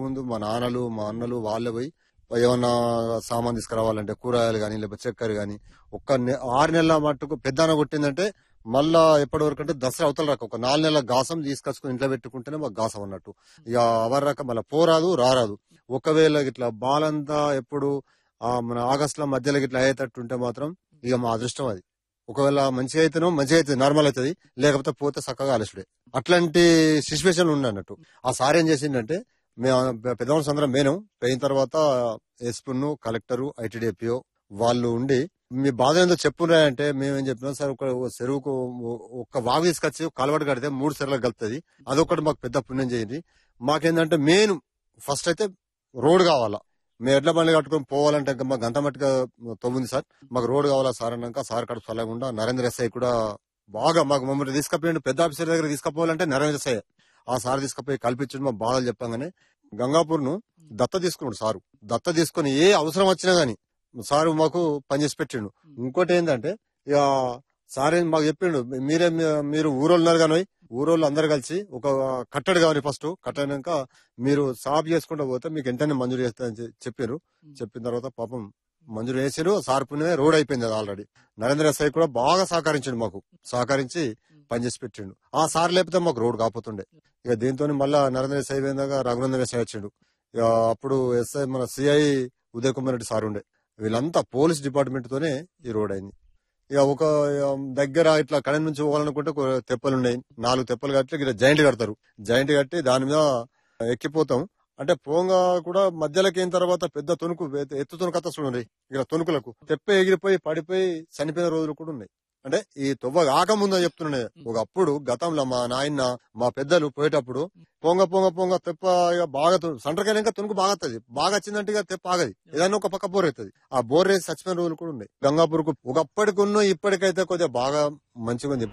ముందు మా నాన్నలు మా అన్నలు వాళ్ళే పోయి ఏమన్నా సామాన్ తీసుకురావాలంటే కూరగాయలు కానీ లేకపోతే చక్కెర కానీ ఒక్క నె- ఆరు నెలల మట్టుకు పెద్దన కొట్టిందంటే మళ్ళా ఎప్పటి వరకు అంటే దసరా అవతల రాక ఒక నాలుగు నెలల గాసం తీసుకొచ్చుకుని ఇంట్లో పెట్టుకుంటేనే మాకు గాసం అన్నట్టు ఇక అవరాక మళ్ళీ పోరాదు రారాదు ఒకవేళ ఇట్లా బాలంతా ఎప్పుడు ఆ మన ఆగస్ట్ లో మధ్యలో ఇట్లా అయ్యేటట్టు ఉంటే మాత్రం ఇక మా అదృష్టం అది ఒకవేళ మంచిగా అయితేనో మంచిగా అవుతుంది నార్మల్ అవుతుంది లేకపోతే పోతే చక్కగా అలసుడే అట్లాంటి సిచ్యువేషన్ ఉండే అన్నట్టు ఆ సార్ ఏం చేసిండంటే మేము పెద్దవాళ్ళ అందరం మేను పోయిన తర్వాత ఎస్పును కలెక్టరు ఐటీడీపీఓ వాళ్ళు ఉండి మీ బాధ ఏందో చెప్పురా అంటే మేమేం చెప్పినాం సార్ ఒక చెరువుకు ఒక్క వాగు తీసుకొచ్చి కలవడు కడితే మూడు చెరువులకు కలుపుతుంది అదొకటి మాకు పెద్ద పుణ్యం చేయండి మాకేందంటే మెయిన్ ఫస్ట్ అయితే రోడ్ కావాలా మేము ఎడ్ల బండి కట్టుకొని పోవాలంటే ఇంకా మాకు గంట మట్టుగా తవ్వుంది సార్ మాకు రోడ్ కావాలా సార్ అన్నాక సార్ కడుపు చల్లకుండా నరేంద్ర ఎస్ఐ కూడా బాగా మాకు మమ్మల్ని తీసుకుపోయిండు పెద్ద ఆఫీసర్ దగ్గర తీసుకుపోవాలంటే నరేంద్ర ఎస్ఐ ఆ సార్ తీసుకుపోయి కల్పించండి మా బాధలు చెప్పంగానే గంగాపూర్ ను దత్త తీసుకున్నాడు సారు దత్త తీసుకుని ఏ అవసరం వచ్చినా గానీ సారు మాకు పనిచేసి పెట్టిండు ఇంకోటి ఏంటంటే ఇక సార్ ఏం మాకు చెప్పిండు మీరే మీ- మీరు ఊరోళ్ళు ఉన్నారు కానీ ఊరోళ్ళు అందరు కలిసి ఒక కట్టడి కావాలి ఫస్ట్ కట్టడినాక మీరు సాఫ్ చేసుకుంటూ పోతే మీకు వెంటనే మంజూరు చేస్తారని చె- చెప్పారు చెప్పిన తర్వాత పాపం మంజూరు చేసారు సార్ పుణ్యమే రోడ్ అయిపోయింది అది ఆల్రెడీ నరేంద్ర ఎస్ఐ కూడా బాగా సహకరించిండు మాకు సహకరించి పనిచేసి పెట్టిండు ఆ సార్ లేకపోతే మాకు రోడ్ కాకపోతుండే ఇక దీంతో మళ్ళా నరేంద్ర ఎస్ఐ పోయిందాక రఘునందన్ ఎస్ఐ వచ్చిండు ఇక అప్పుడు ఎస్ఐ మన సిఐ ఉదయ్ కుమార్ రెడ్డి సార్ ఉండే వీళ్ళంతా పోలీస్ డిపార్ట్మెంట్ తోనే ఈ రోడ్ అయింది ఇక ఒక ఆ, దగ్గర ఇట్లా కడ నుంచి పోవాలనుకుంటే ఒక తెప్పలు ఉన్నాయి నాలుగు తెప్పలు కట్టి ఇక్కడ జాయింట్ కడతారు జాయింట్ కట్టి దాని మీద ఎక్కిపోతాం అంటే పోంగా కూడా మధ్యలోకి అయిన తర్వాత పెద్ద తొనుకు ఎత్తు- ఎత్తు తొనుకు అత్తసులు ఉన్నాయి ఇక్కడ తొనుకులకు తెప్ప ఎగిరిపోయి పడిపోయి చనిపోయిన రోజులు కూడా ఉన్నాయి అంటే ఈ తొవ్వ కాకముందని చెప్తున్నాయి ఒకప్పుడు గతంలో మా నాయన మా పెద్దలు పోయేటప్పుడు పొంగ పొంగ పొంగ తెప్ప ఇక బాగా సంటకైనాక తునుకు బాగా వస్తుంది బాగా వచ్చిందంటే ఇక తెప్ప ఆగది ఏదైనా ఒక పక్క బోర్ అవుతుంది ఆ బోర్ వేసి చచ్చిపోయిన రోజులు కూడా ఉన్నాయి గంగాపూర్కు ఒకప్పటికున్న ఇప్పటికైతే కొద్దిగా బాగా మంచిగా ఉంది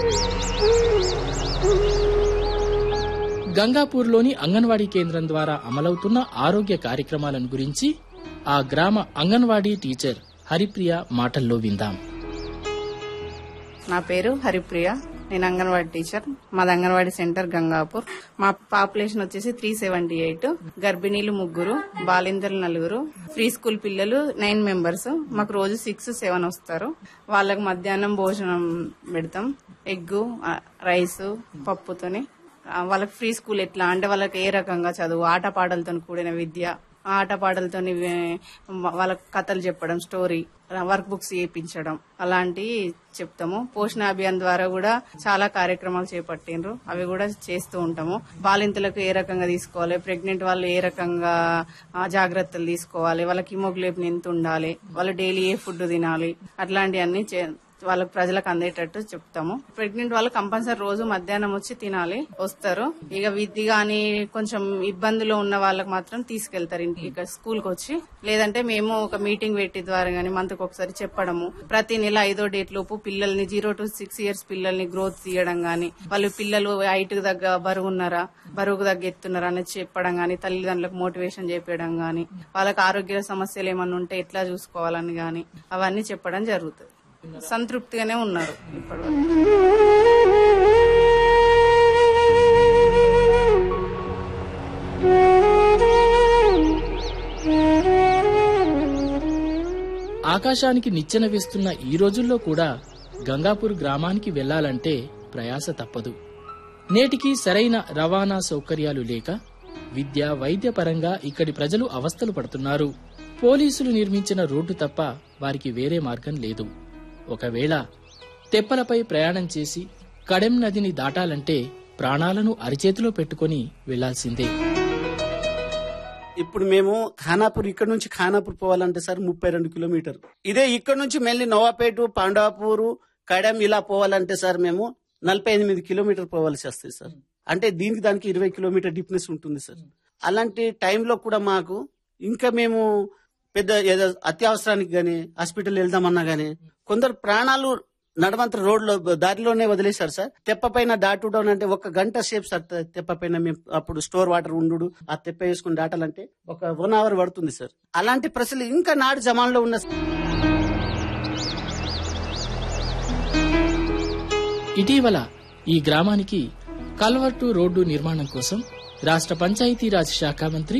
గంగాపూర్లోని అంగన్వాడీ కేంద్రం ద్వారా అమలవుతున్న ఆరోగ్య కార్యక్రమాలను గురించి ఆ గ్రామ అంగన్వాడీ టీచర్ హరిప్రియ మాటల్లో విందాం నా పేరు హరిప్రియ నేను అంగన్వాడీ టీచర్ మాది అంగన్వాడీ సెంటర్ గంగాపూర్ మా పాపులేషన్ వచ్చేసి త్రీ సెవెంటీ ఎయిట్ గర్భిణీలు ముగ్గురు బాలింతలు నలుగురు ఫ్రీ స్కూల్ పిల్లలు నైన్ మెంబర్స్ మాకు రోజు సిక్స్ సెవెన్ వస్తారు వాళ్ళకి మధ్యాహ్నం భోజనం పెడతాం ఎగ్గు రైస్ పప్పుతోని ఆ, వాళ్ళకి ఫ్రీ స్కూల్ ఎట్లా అంటే వాళ్ళకి ఏ రకంగా చదువు ఆటపాటలతో కూడిన విద్య ఆ ఆటపాటలతో వాళ్ళకి కథలు చెప్పడం స్టోరీ వర్క్ బుక్స్ చేయించడం అలాంటివి చెప్తాము పోషణ అభియాన్ ద్వారా కూడా చాలా కార్యక్రమాలు చేపట్టిండ్రు అవి కూడా చేస్తూ ఉంటాము బాలింతలకు ఏ రకంగా తీసుకోవాలి ప్రెగ్నెంట్ వాళ్ళు ఏ రకంగా ఆ, జాగ్రత్తలు తీసుకోవాలి వాళ్ళకి హిమోగ్లోబిన్ ఎంత ఉండాలి వాళ్ళు డైలీ ఏ ఫుడ్ తినాలి అట్లాంటివన్నీ చే- వాళ్ళకి ప్రజలకు అందేటట్టు చెప్తాము ప్రెగ్నెంట్ వాళ్ళు కంపల్సరీ రోజు మధ్యాహ్నం వచ్చి తినాలి వస్తారు ఇక విద్య గాని కొంచెం ఇబ్బందులు ఉన్న వాళ్ళకి మాత్రం తీసుకెళ్తారు ఇంటికి ఇక్కడ స్కూల్ కి వచ్చి లేదంటే మేము ఒక మీటింగ్ పెట్టి ద్వారా గానీ మంత్ ఒకసారి చెప్పడము ప్రతి నెల ఐదో డేట్ లోపు పిల్లల్ని జీరో టు సిక్స్ ఇయర్స్ పిల్లల్ని గ్రోత్ తీయడం గానీ వాళ్ళు పిల్లలు హైట్ దగ్గర బరువు ఉన్నారా బరువుకు దగ్గర ఎత్తున్నారా అనేది చెప్పడం గానీ తల్లిదండ్రులకు మోటివేషన్ చేపించడం గానీ వాళ్ళకి ఆరోగ్య సమస్యలు ఏమన్నా ఉంటే ఎట్లా చూసుకోవాలని గానీ అవన్నీ చెప్పడం జరుగుతుంది సంతృప్తిగానే ఉన్నారు ఇప్పటివరకు ఆకాశానికి నిచ్చెన వేస్తున్న ఈ రోజుల్లో కూడా గంగాపూర్ గ్రామానికి వెళ్లాలంటే ప్రయాస తప్పదు నేటికి సరైన రవాణా సౌకర్యాలు లేక విద్య వైద్య పరంగా ఇక్కడి ప్రజలు అవస్థలు పడుతున్నారు పోలీసులు నిర్మించిన రోడ్డు తప్ప వారికి వేరే మార్గం లేదు ఒకవేళ తెప్పలపై ప్రయాణం చేసి కడెం నదిని దాటాలంటే ప్రాణాలను అరిచేతిలో పెట్టుకొని వెళ్లాల్సిందే ఇప్పుడు మేము ఖానాపూర్ ఇక్కడ నుంచి ఖానాపూర్ పోవాలంటే సార్ ముప్పై రెండు కిలోమీటర్ ఇదే ఇక్కడ నుంచి మళ్ళీ నవాపేట పాండాపూరు కడెం ఇలా పోవాలంటే సార్ మేము నలభై ఎనిమిది కిలోమీటర్ పోవాల్సి వస్తుంది సార్ అంటే దీనికి దానికి ఇరవై కిలోమీటర్ డిఫరెన్స్ ఉంటుంది సార్ అలాంటి టైంలో కూడా మాకు ఇంకా మేము పెద్ద ఏదో అత్యవసరానికి గాని హాస్పిటల్ వెళ్దామన్నా గానీ కొందరు ప్రాణాలు నడవంత రోడ్లో దారిలోనే వదిలేశారు సార్ తెప్ప పైన దాటుడం అంటే ఒక గంట సేపు సార్ తె- తెప్ప పైన మేము అప్పుడు స్టోర్ వాటర్ ఉండు ఆ తెప్ప వేసుకుని దాటాలంటే ఒక వన్ అవర్ పడుతుంది సార్ అలాంటి ప్రశ్నలు ఇంకా నాడు జమాన్లో ఉన్న ఇటీవల ఈ గ్రామానికి కల్వర్టు రోడ్డు నిర్మాణం కోసం రాష్ట్ర పంచాయతీరాజ్ శాఖ మంత్రి